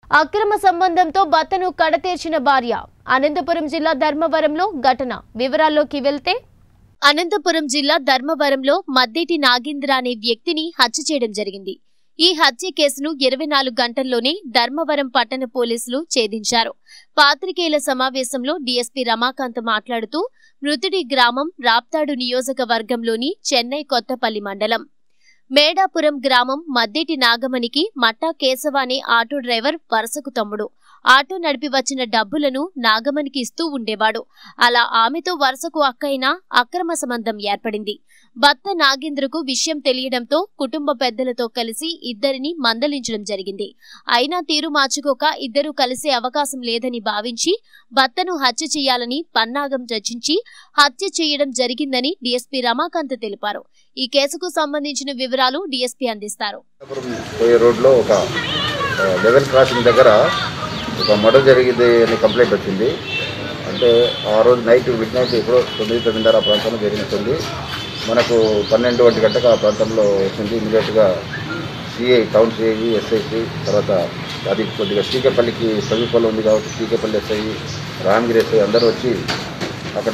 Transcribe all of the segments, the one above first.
అక్రమ సంబంధంతో భర్తను కడతీర్చిన భార్య అనంతపురం జిల్లా ధర్మవరంలో ఘటన వివరాల్లోకి వెళ్తే అనంతపురం జిల్లా ధర్మవరంలో మద్దేటి నాగేంద్ర అనే వ్యక్తిని హత్య చేయడం జరిగింది ఈ హత్య కేసును ఇరవై నాలుగు గంటల్లోనే ధర్మవరం పట్టణ పోలీసులు ఛేదించారు పాత్రికేయుల సమావేశంలో డీఎస్పీ రమాకాంత్ మాట్లాడుతూ మృతుడి గ్రామం రాప్తాడు నియోజకవర్గంలోని చెన్నై కొత్తపల్లి మండలం మేడాపురం గ్రామం మద్దేటి నాగమణికి మట్టా కేశవ అనే ఆటో డ్రైవర్ వరుసకు తమ్ముడు ఆటో నడిపి వచ్చిన డబ్బులను నాగమణికి ఇస్తూ ఉండేవాడు అలా ఆమెతో వరుసకు అక్కైన అక్రమ సంబంధం ఏర్పడింది భర్త నాగేంద్రకు విషయం తెలియడంతో కుటుంబ పెద్దలతో కలిసి ఇద్దరిని మందలించడం జరిగింది అయినా తీరు మార్చుకోక ఇద్దరూ కలిసే అవకాశం లేదని భావించి భర్తను హత్య చేయాలని పన్నాగం రచించి హత్య చేయడం జరిగిందని డీఎస్పీ రమాకాంత్ తెలిపారు ఈ కేసుకు సంబంధించిన వివరాలు డీఎస్పీ అందిస్తారు అనంతపురం పోయే రోడ్లో ఒక ఆ, లెవెల్ క్రాసింగ్ దగ్గర ఒక మర్డర్ జరిగింది అని కంప్లైంట్ వచ్చింది అంటే ఆ రోజు నైట్ మిడ్ నైట్ ఎప్పుడో తొమ్మిది తొమ్మిదిన్నర ఆ ప్రాంతంలో జరిగినట్టుంది మనకు పన్నెండు ఒంటి గంటకు ఆ ప్రాంతంలో వచ్చింది ఇమీడియట్గా సిఐ టౌన్ సిఐ ఎస్ఐసి తర్వాత అది కొద్దిగా శ్రీకేపల్లికి సమీపంలో ఉంది కాబట్టి శ్రీకేపల్లి ఎస్ఐ రామగిరి ఎస్ఐ అందరూ వచ్చి అక్కడ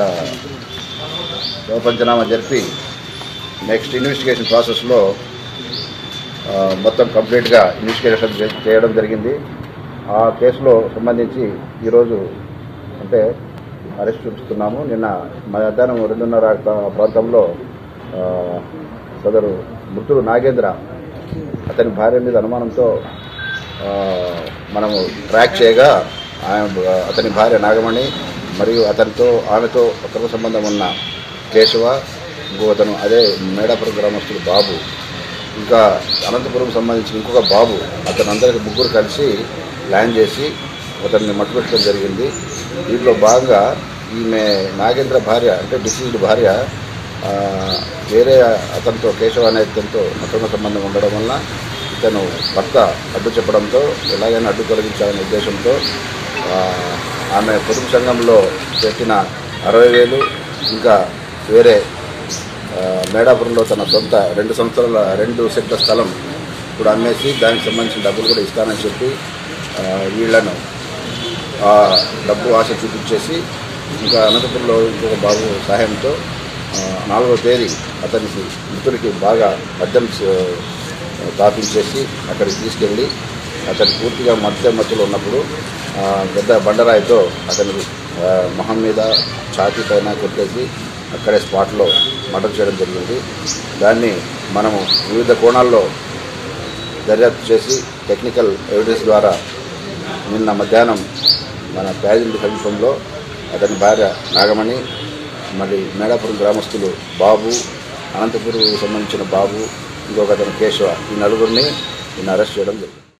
శవ పంచనామా జరిపి నెక్స్ట్ ఇన్వెస్టిగేషన్ ప్రాసెస్లో ఆ, మొత్తం కంప్లీట్గా ఇన్వెస్టిగేషన్ చే- చేయడం జరిగింది ఆ కేసులో సంబంధించి ఈరోజు అంటే అరెస్ట్ చూపిస్తున్నాము నిన్న మధ్యాహ్నం రెండున్నర ప్రా- ప్రాంతంలో ఆ, సదరు మృతుడు నాగేంద్ర అతని భార్య మీద అనుమానంతో ఆ, మనము ట్రాక్ చేయగా ఆయన అతని భార్య నాగమణి మరియు అతనితో ఆమెతో అక్రమ సంబంధం ఉన్న కేశవ ఇంకో అతను అదే మేడాపురం గ్రామస్తుడు బాబు ఇంకా అనంతపురం సంబంధించిన ఇంకొక బాబు అతను అందరికి ముగ్గురు కలిసి ప్లాన్ చేసి అతన్ని మట్టుపెట్టడం జరిగింది దీంట్లో భాగంగా ఈమె నాగేంద్ర భార్య అంటే డిసీజ్డ్ భార్య ఆ, వేరే అతనితో కేశవ అనే అతనితో అక్రమ సంబంధం ఉండడం వల్ల ఇతను భర్త అడ్డు చెప్పడంతో ఎలాగైనా అడ్డు తొలగించాలనే ఉద్దేశంతో ఆ, ఆమె పొదుపు సంఘంలో పెట్టిన అరవై వేలు ఇంకా వేరే ఆ, మేడాపురంలో తన సొంత రెండు సంవత్సరాల రెండు సెట్ల స్థలం ఇప్పుడు అమ్మేసి దానికి సంబంధించిన డబ్బులు కూడా ఇస్తానని చెప్పి ఆ, వీళ్లను ఆ డబ్బు ఆశ చూపించేసి ఇంకా అనంతపురంలో ఇంకొక బాబు సహాయంతో ఆ, నాలుగో తేదీ అతనికి మృతుడికి బాగా మద్యం స- తాపించేసి అక్కడికి తీసుకెళ్ళి అతను పూర్తిగా మధ్య మధ్యలో ఉన్నప్పుడు ఆ, పెద్ద బండరాయితో అతని ఆ, మొహం మీద ఛాతీ పైన కొట్టేసి అక్కడే స్పాట్లో మర్డర్ చేయడం జరిగింది దాన్ని మనము వివిధ కోణాల్లో దర్యాప్తు చేసి టెక్నికల్ ఎవిడెన్స్ ద్వారా నిన్న మధ్యాహ్నం మన ప్యాజింటి సమీపంలో అతని భార్య నాగమణి మరి మేడాపురం గ్రామస్తులు బాబు అనంతపురం సంబంధించిన బాబు ఇంకొక అతను కేశవ ఈ నలుగురిని నిన్న అరెస్ట్ చేయడం జరిగింది